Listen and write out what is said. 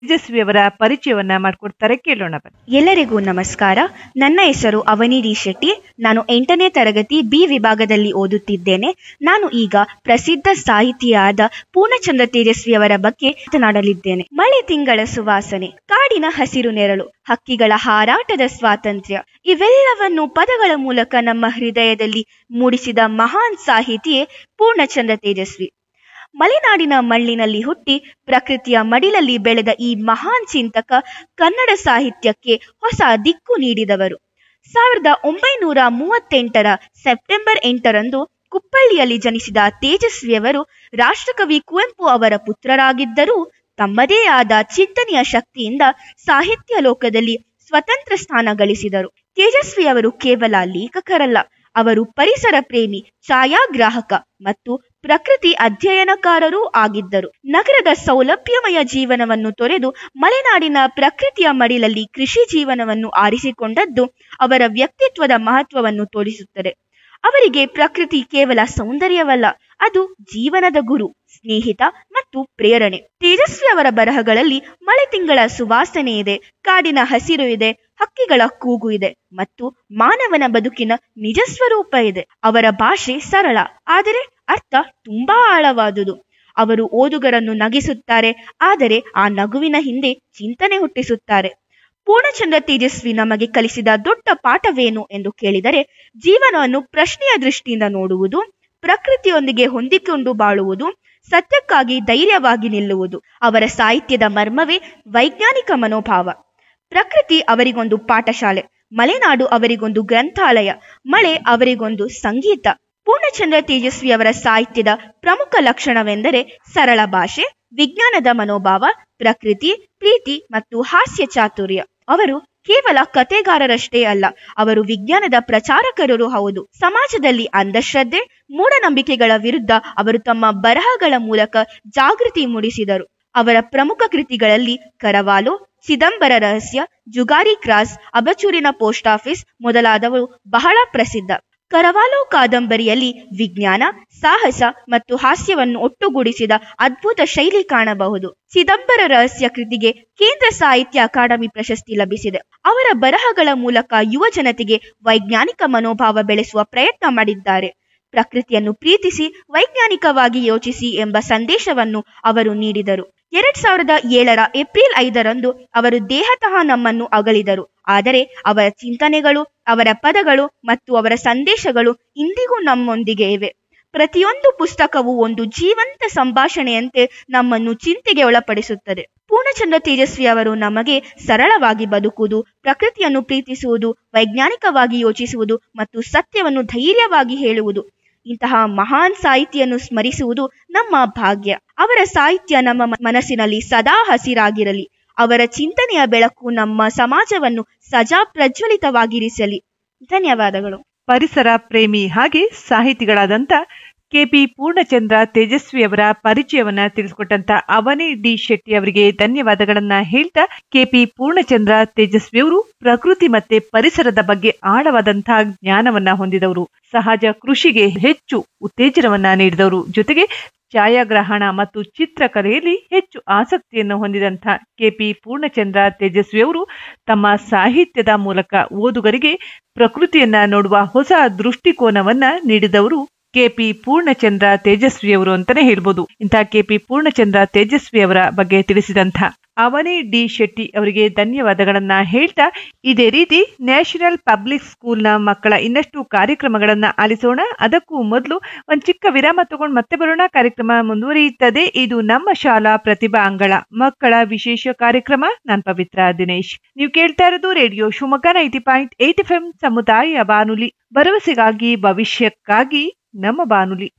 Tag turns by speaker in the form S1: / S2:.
S1: ತೇಜಸ್ವಿ ಅವರ ಪರಿಚಯವನ್ನ ಮಾಡಿಕೊಡ್ತಾರೆ ಕೇಳೋಣ ಬನ್ನಿ
S2: ಎಲ್ಲರಿಗೂ ನಮಸ್ಕಾರ ನನ್ನ ಹೆಸರು ಅವನಿ ಡಿ ಶೆಟ್ಟಿ ನಾನು ಎಂಟನೇ ತರಗತಿ ಬಿ ವಿಭಾಗದಲ್ಲಿ ಓದುತ್ತಿದ್ದೇನೆ ನಾನು ಈಗ ಪ್ರಸಿದ್ಧ ಸಾಹಿತಿಯಾದ ಪೂರ್ಣಚಂದ್ರ ತೇಜಸ್ವಿ ಅವರ ಬಗ್ಗೆ ಮಾತನಾಡಲಿದ್ದೇನೆ ಮಳೆ ತಿಂಗಳ ಸುವಾಸನೆ ಕಾಡಿನ ಹಸಿರು ನೆರಳು ಹಕ್ಕಿಗಳ ಹಾರಾಟದ ಸ್ವಾತಂತ್ರ್ಯ ಇವೆಲ್ಲವನ್ನು ಪದಗಳ ಮೂಲಕ ನಮ್ಮ ಹೃದಯದಲ್ಲಿ ಮೂಡಿಸಿದ ಮಹಾನ್ ಸಾಹಿತಿಯೇ ಪೂರ್ಣಚಂದ್ರ ತೇಜಸ್ವಿ ಮಲೆನಾಡಿನ ಮಣ್ಣಿನಲ್ಲಿ ಹುಟ್ಟಿ ಪ್ರಕೃತಿಯ ಮಡಿಲಲ್ಲಿ ಬೆಳೆದ ಈ ಮಹಾನ್ ಚಿಂತಕ ಕನ್ನಡ ಸಾಹಿತ್ಯಕ್ಕೆ ಹೊಸ ದಿಕ್ಕು ನೀಡಿದವರು ಸಾವಿರದ ಒಂಬೈನೂರ ಮೂವತ್ತೆಂಟರ ಸೆಪ್ಟೆಂಬರ್ ಎಂಟರಂದು ಕುಪ್ಪಳ್ಳಿಯಲ್ಲಿ ಜನಿಸಿದ ತೇಜಸ್ವಿಯವರು ರಾಷ್ಟ್ರಕವಿ ಕುವೆಂಪು ಅವರ ಪುತ್ರರಾಗಿದ್ದರೂ ತಮ್ಮದೇ ಆದ ಚಿಂತನೆಯ ಶಕ್ತಿಯಿಂದ ಸಾಹಿತ್ಯ ಲೋಕದಲ್ಲಿ ಸ್ವತಂತ್ರ ಸ್ಥಾನ ಗಳಿಸಿದರು ತೇಜಸ್ವಿಯವರು ಕೇವಲ ಲೇಖಕರಲ್ಲ ಅವರು ಪರಿಸರ ಪ್ರೇಮಿ ಛಾಯಾಗ್ರಾಹಕ ಮತ್ತು ಪ್ರಕೃತಿ ಅಧ್ಯಯನಕಾರರೂ ಆಗಿದ್ದರು ನಗರದ ಸೌಲಭ್ಯಮಯ ಜೀವನವನ್ನು ತೊರೆದು ಮಲೆನಾಡಿನ ಪ್ರಕೃತಿಯ ಮಡಿಲಲ್ಲಿ ಕೃಷಿ ಜೀವನವನ್ನು ಆರಿಸಿಕೊಂಡದ್ದು ಅವರ ವ್ಯಕ್ತಿತ್ವದ ಮಹತ್ವವನ್ನು ತೋರಿಸುತ್ತದೆ ಅವರಿಗೆ ಪ್ರಕೃತಿ ಕೇವಲ ಸೌಂದರ್ಯವಲ್ಲ ಅದು ಜೀವನದ ಗುರು ಸ್ನೇಹಿತ ಮತ್ತು ಪ್ರೇರಣೆ ತೇಜಸ್ವಿ ಅವರ ಬರಹಗಳಲ್ಲಿ ಮಳೆ ತಿಂಗಳ ಸುವಾಸನೆ ಇದೆ ಕಾಡಿನ ಹಸಿರು ಇದೆ ಹಕ್ಕಿಗಳ ಕೂಗು ಇದೆ ಮತ್ತು ಮಾನವನ ಬದುಕಿನ ನಿಜ ಸ್ವರೂಪ ಇದೆ ಅವರ ಭಾಷೆ ಸರಳ ಆದರೆ ಅರ್ಥ ತುಂಬಾ ಆಳವಾದುದು ಅವರು ಓದುಗರನ್ನು ನಗಿಸುತ್ತಾರೆ ಆದರೆ ಆ ನಗುವಿನ ಹಿಂದೆ ಚಿಂತನೆ ಹುಟ್ಟಿಸುತ್ತಾರೆ ಪೂರ್ಣಚಂದ್ರ ತೇಜಸ್ವಿ ನಮಗೆ ಕಲಿಸಿದ ದೊಡ್ಡ ಪಾಠವೇನು ಎಂದು ಕೇಳಿದರೆ ಜೀವನವನ್ನು ಪ್ರಶ್ನೆಯ ದೃಷ್ಟಿಯಿಂದ ನೋಡುವುದು ಪ್ರಕೃತಿಯೊಂದಿಗೆ ಹೊಂದಿಕೊಂಡು ಬಾಳುವುದು ಸತ್ಯಕ್ಕಾಗಿ ಧೈರ್ಯವಾಗಿ ನಿಲ್ಲುವುದು ಅವರ ಸಾಹಿತ್ಯದ ಮರ್ಮವೇ ವೈಜ್ಞಾನಿಕ ಮನೋಭಾವ ಪ್ರಕೃತಿ ಅವರಿಗೊಂದು ಪಾಠಶಾಲೆ ಮಲೆನಾಡು ಅವರಿಗೊಂದು ಗ್ರಂಥಾಲಯ ಮಳೆ ಅವರಿಗೊಂದು ಸಂಗೀತ ಪೂರ್ಣಚಂದ್ರ ತೇಜಸ್ವಿ ಅವರ ಸಾಹಿತ್ಯದ ಪ್ರಮುಖ ಲಕ್ಷಣವೆಂದರೆ ಸರಳ ಭಾಷೆ ವಿಜ್ಞಾನದ ಮನೋಭಾವ ಪ್ರಕೃತಿ ಪ್ರೀತಿ ಮತ್ತು ಹಾಸ್ಯ ಚಾತುರ್ಯ ಅವರು ಕೇವಲ ಕತೆಗಾರರಷ್ಟೇ ಅಲ್ಲ ಅವರು ವಿಜ್ಞಾನದ ಪ್ರಚಾರಕರು ಹೌದು ಸಮಾಜದಲ್ಲಿ ಅಂಧಶ್ರದ್ಧೆ ಮೂಢನಂಬಿಕೆಗಳ ವಿರುದ್ಧ ಅವರು ತಮ್ಮ ಬರಹಗಳ ಮೂಲಕ ಜಾಗೃತಿ ಮೂಡಿಸಿದರು ಅವರ ಪ್ರಮುಖ ಕೃತಿಗಳಲ್ಲಿ ಕರವಾಲು ಚಿದಂಬರ ರಹಸ್ಯ ಜುಗಾರಿ ಕ್ರಾಸ್ ಅಬಚೂರಿನ ಪೋಸ್ಟ್ ಆಫೀಸ್ ಮೊದಲಾದವು ಬಹಳ ಪ್ರಸಿದ್ಧ ಕರವಾಲೋ ಕಾದಂಬರಿಯಲ್ಲಿ ವಿಜ್ಞಾನ ಸಾಹಸ ಮತ್ತು ಹಾಸ್ಯವನ್ನು ಒಟ್ಟುಗೂಡಿಸಿದ ಅದ್ಭುತ ಶೈಲಿ ಕಾಣಬಹುದು ಚಿದಂಬರ ರಹಸ್ಯ ಕೃತಿಗೆ ಕೇಂದ್ರ ಸಾಹಿತ್ಯ ಅಕಾಡೆಮಿ ಪ್ರಶಸ್ತಿ ಲಭಿಸಿದೆ ಅವರ ಬರಹಗಳ ಮೂಲಕ ಯುವ ಜನತೆಗೆ ವೈಜ್ಞಾನಿಕ ಮನೋಭಾವ ಬೆಳೆಸುವ ಪ್ರಯತ್ನ ಮಾಡಿದ್ದಾರೆ ಪ್ರಕೃತಿಯನ್ನು ಪ್ರೀತಿಸಿ ವೈಜ್ಞಾನಿಕವಾಗಿ ಯೋಚಿಸಿ ಎಂಬ ಸಂದೇಶವನ್ನು ಅವರು ನೀಡಿದರು ಎರಡ್ ಸಾವಿರದ ಏಳರ ಏಪ್ರಿಲ್ ಐದರಂದು ಅವರು ದೇಹತಃ ನಮ್ಮನ್ನು ಅಗಲಿದರು ಆದರೆ ಅವರ ಚಿಂತನೆಗಳು ಅವರ ಪದಗಳು ಮತ್ತು ಅವರ ಸಂದೇಶಗಳು ಇಂದಿಗೂ ನಮ್ಮೊಂದಿಗೆ ಇವೆ ಪ್ರತಿಯೊಂದು ಪುಸ್ತಕವು ಒಂದು ಜೀವಂತ ಸಂಭಾಷಣೆಯಂತೆ ನಮ್ಮನ್ನು ಚಿಂತೆಗೆ ಒಳಪಡಿಸುತ್ತದೆ ಪೂರ್ಣಚಂದ್ರ ತೇಜಸ್ವಿ ಅವರು ನಮಗೆ ಸರಳವಾಗಿ ಬದುಕುವುದು ಪ್ರಕೃತಿಯನ್ನು ಪ್ರೀತಿಸುವುದು ವೈಜ್ಞಾನಿಕವಾಗಿ ಯೋಚಿಸುವುದು ಮತ್ತು ಸತ್ಯವನ್ನು ಧೈರ್ಯವಾಗಿ ಹೇಳುವುದು ಇಂತಹ ಮಹಾನ್ ಸಾಹಿತಿಯನ್ನು ಸ್ಮರಿಸುವುದು ನಮ್ಮ ಭಾಗ್ಯ ಅವರ ಸಾಹಿತ್ಯ ನಮ್ಮ ಮನಸ್ಸಿನಲ್ಲಿ ಸದಾ ಹಸಿರಾಗಿರಲಿ ಅವರ ಚಿಂತನೆಯ ಬೆಳಕು ನಮ್ಮ ಸಮಾಜವನ್ನು ಸಜಾ ಪ್ರಜ್ವಲಿತವಾಗಿರಿಸಲಿ ಧನ್ಯವಾದಗಳು
S1: ಪರಿಸರ ಪ್ರೇಮಿ ಹಾಗೆ ಸಾಹಿತಿಗಳಾದಂಥ ಕೆಪಿ ಪೂರ್ಣಚಂದ್ರ ತೇಜಸ್ವಿ ಅವರ ಪರಿಚಯವನ್ನ ತಿಳಿಸಿಕೊಟ್ಟಂತ ಅವನಿ ಡಿ ಶೆಟ್ಟಿ ಅವರಿಗೆ ಧನ್ಯವಾದಗಳನ್ನ ಹೇಳ್ತಾ ಕೆಪಿ ಪೂರ್ಣಚಂದ್ರ ತೇಜಸ್ವಿ ಅವರು ಪ್ರಕೃತಿ ಮತ್ತೆ ಪರಿಸರದ ಬಗ್ಗೆ ಆಳವಾದಂತಹ ಜ್ಞಾನವನ್ನ ಹೊಂದಿದವರು ಸಹಜ ಕೃಷಿಗೆ ಹೆಚ್ಚು ಉತ್ತೇಜನವನ್ನ ನೀಡಿದವರು ಜೊತೆಗೆ ಛಾಯಾಗ್ರಹಣ ಮತ್ತು ಚಿತ್ರಕಲೆಯಲ್ಲಿ ಹೆಚ್ಚು ಆಸಕ್ತಿಯನ್ನು ಹೊಂದಿದಂಥ ಕೆಪಿ ಪೂರ್ಣಚಂದ್ರ ತೇಜಸ್ವಿ ಅವರು ತಮ್ಮ ಸಾಹಿತ್ಯದ ಮೂಲಕ ಓದುಗರಿಗೆ ಪ್ರಕೃತಿಯನ್ನ ನೋಡುವ ಹೊಸ ದೃಷ್ಟಿಕೋನವನ್ನ ನೀಡಿದವರು ಕೆಪಿ ಪೂರ್ಣಚಂದ್ರ ತೇಜಸ್ವಿಯವರು ಅಂತಾನೆ ಹೇಳ್ಬೋದು ಇಂಥ ಕೆಪಿ ಪೂರ್ಣಚಂದ್ರ ತೇಜಸ್ವಿ ಅವರ ಬಗ್ಗೆ ತಿಳಿಸಿದಂಥ ಅವನಿ ಡಿ ಶೆಟ್ಟಿ ಅವರಿಗೆ ಧನ್ಯವಾದಗಳನ್ನ ಹೇಳ್ತಾ ಇದೇ ರೀತಿ ನ್ಯಾಷನಲ್ ಪಬ್ಲಿಕ್ ಸ್ಕೂಲ್ನ ಮಕ್ಕಳ ಇನ್ನಷ್ಟು ಕಾರ್ಯಕ್ರಮಗಳನ್ನ ಆಲಿಸೋಣ ಅದಕ್ಕೂ ಮೊದಲು ಒಂದು ಚಿಕ್ಕ ವಿರಾಮ ತಗೊಂಡು ಮತ್ತೆ ಬರೋಣ ಕಾರ್ಯಕ್ರಮ ಮುಂದುವರಿಯುತ್ತದೆ ಇದು ನಮ್ಮ ಶಾಲಾ ಪ್ರತಿಭಾ ಅಂಗಳ ಮಕ್ಕಳ ವಿಶೇಷ ಕಾರ್ಯಕ್ರಮ ನಾನ್ ಪವಿತ್ರ ದಿನೇಶ್ ನೀವು ಕೇಳ್ತಾ ಇರೋದು radio Shivamogga ninety point eight F M ಸಮುದಾಯ ಬಾನುಲಿ ಭರವಸೆಗಾಗಿ ಭವಿಷ್ಯಕ್ಕಾಗಿ ನಮ್ಮ ಬಾನುಲಿ